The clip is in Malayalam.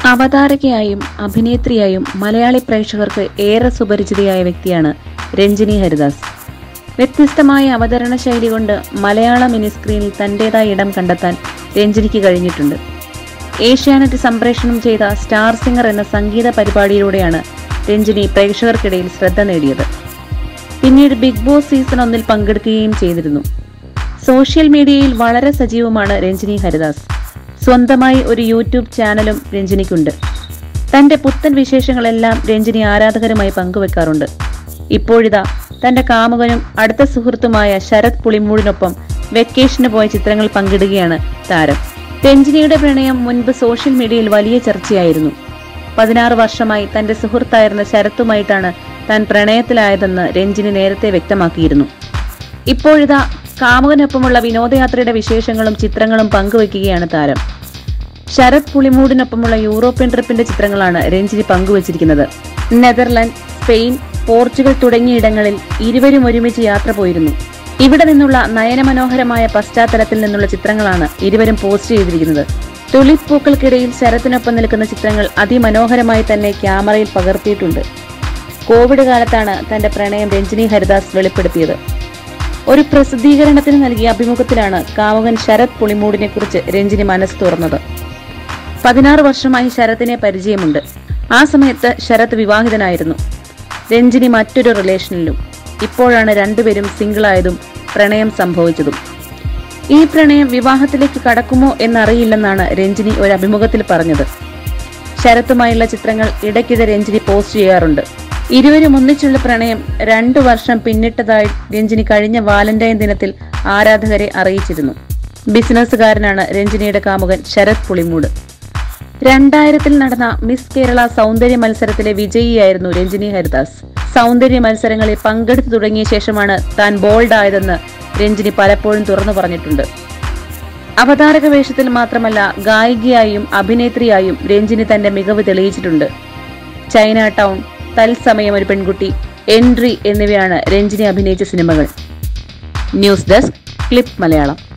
അവതാരകയായും അഭിനേത്രിയായും മലയാളി പ്രേക്ഷകർക്ക് ഏറെ സുപരിചിതയായ വ്യക്തിയാണ് രഞ്ജിനി ഹരിദാസ് വ്യത്യസ്തമായ അവതരണ ശൈലി കൊണ്ട് മലയാള മിനിസ്ക്രീനിൽ തന്റേതായ ഇടം കണ്ടെത്താൻ രഞ്ജിനിക്ക് കഴിഞ്ഞിട്ടുണ്ട് ഏഷ്യാനെറ്റ് സംപ്രേഷണം ചെയ്ത സ്റ്റാർ സിംഗർ എന്ന സംഗീത പരിപാടിയിലൂടെയാണ് രഞ്ജിനി പ്രേക്ഷകർക്കിടയിൽ ശ്രദ്ധ നേടിയത് പിന്നീട് ബിഗ് ബോസ് സീസൺ ഒന്നിൽ പങ്കെടുക്കുകയും ചെയ്തിരുന്നു സോഷ്യൽ മീഡിയയിൽ വളരെ സജീവമാണ് രഞ്ജിനി ഹരിദാസ് സ്വന്തമായി ഒരു യൂട്യൂബ് ചാനലും രഞ്ജിനിക്കുണ്ട് തന്റെ പുത്തൻ വിശേഷങ്ങളെല്ലാം രഞ്ജിനി ആരാധകരുമായി പങ്കുവെക്കാറുണ്ട് ഇപ്പോഴിതാ തന്റെ കാമുകനും അടുത്ത സുഹൃത്തുമായ ശരത് പുളിമൂടിനൊപ്പം വെക്കേഷന് പോയ ചിത്രങ്ങൾ പങ്കിടുകയാണ് താരം രഞ്ജിനിയുടെ പ്രണയം മുൻപ് സോഷ്യൽ മീഡിയയിൽ വലിയ ചർച്ചയായിരുന്നു പതിനാറ് വർഷമായി തന്റെ സുഹൃത്തായിരുന്ന ശരത്തുമായിട്ടാണ് താൻ പ്രണയത്തിലായതെന്ന് രഞ്ജിനി നേരത്തെ വ്യക്തമാക്കിയിരുന്നു ഇപ്പോഴിതാ കാമുകനൊപ്പമുള്ള വിനോദയാത്രയുടെ വിശേഷങ്ങളും ചിത്രങ്ങളും പങ്കുവയ്ക്കുകയാണ് താരം ശരത് പുളിമൂടിനൊപ്പമുള്ള യൂറോപ്യൻ ട്രിപ്പിന്റെ ചിത്രങ്ങളാണ് രഞ്ജിനി പങ്കുവച്ചിരിക്കുന്നത് നെതർലൻഡ് സ്പെയിൻ പോർച്ചുഗൽ തുടങ്ങിയിടങ്ങളിൽ ഇരുവരും ഒരുമിച്ച് യാത്ര പോയിരുന്നു ഇവിടെ നിന്നുള്ള നയനമനോഹരമായ പശ്ചാത്തലത്തിൽ നിന്നുള്ള ചിത്രങ്ങളാണ് ഇരുവരും പോസ്റ്റ് ചെയ്തിരിക്കുന്നത് തുളിപ്പൂക്കൾക്കിടയിൽ ശരത്തിനൊപ്പം നിൽക്കുന്ന ചിത്രങ്ങൾ അതിമനോഹരമായി തന്നെ ക്യാമറയിൽ പകർത്തിയിട്ടുണ്ട് കോവിഡ് കാലത്താണ് തന്റെ പ്രണയം രഞ്ജിനി ഹരിദാസ് വെളിപ്പെടുത്തിയത് ഒരു പ്രസിദ്ധീകരണത്തിന് നൽകിയ അഭിമുഖത്തിലാണ് കാമുകൻ ശരത് പുളിമൂടിനെ കുറിച്ച് രഞ്ജിനി മനസ്സ് തുറന്നത് പതിനാറ് വർഷമായി ശരത്തിനെ പരിചയമുണ്ട് ആ സമയത്ത് ശരത് വിവാഹിതനായിരുന്നു രഞ്ജിനി മറ്റൊരു റിലേഷനിലും ഇപ്പോഴാണ് രണ്ടുപേരും സിംഗിളായതും പ്രണയം സംഭവിച്ചതും ഈ പ്രണയം വിവാഹത്തിലേക്ക് കടക്കുമോ എന്നറിയില്ലെന്നാണ് രഞ്ജിനി ഒരു അഭിമുഖത്തിൽ പറഞ്ഞത് ശരത്തുമായുള്ള ചിത്രങ്ങൾ ഇടയ്ക്കിടെ രഞ്ജിനി പോസ്റ്റ് ചെയ്യാറുണ്ട് ഇരുവരും ഒന്നിച്ചുള്ള പ്രണയം രണ്ടു വർഷം പിന്നിട്ടതായി രഞ്ജിനി കഴിഞ്ഞ വാലന്റൈൻ ദിനത്തിൽ ആരാധകരെ അറിയിച്ചിരുന്നു ബിസിനസ്സുകാരനാണ് രഞ്ജിനിയുടെ കാമുകൻ ശരത് പുളിമൂട് രണ്ടായിരത്തിൽ നടന്ന മിസ് കേരള സൗന്ദര്യ മത്സരത്തിലെ വിജയിയായിരുന്നു രഞ്ജിനി ഹരിദാസ് സൗന്ദര്യ മത്സരങ്ങളിൽ പങ്കെടുത്തു തുടങ്ങിയ ശേഷമാണ് താൻ ബോൾഡ് ആയതെന്ന് രഞ്ജിനി പലപ്പോഴും തുറന്നു പറഞ്ഞിട്ടുണ്ട് അവതാരക വേഷത്തിൽ മാത്രമല്ല ഗായികയായും അഭിനേത്രിയായും രഞ്ജിനി തന്റെ മികവ് തെളിയിച്ചിട്ടുണ്ട് ചൈന ടൗൺ തത്സമയം ഒരു പെൺകുട്ടി എൻട്രി എന്നിവയാണ് രഞ്ജിനി അഭിനയിച്ച സിനിമകൾ ന്യൂസ് ഡെസ്ക് ക്ലിപ്പ് മലയാളം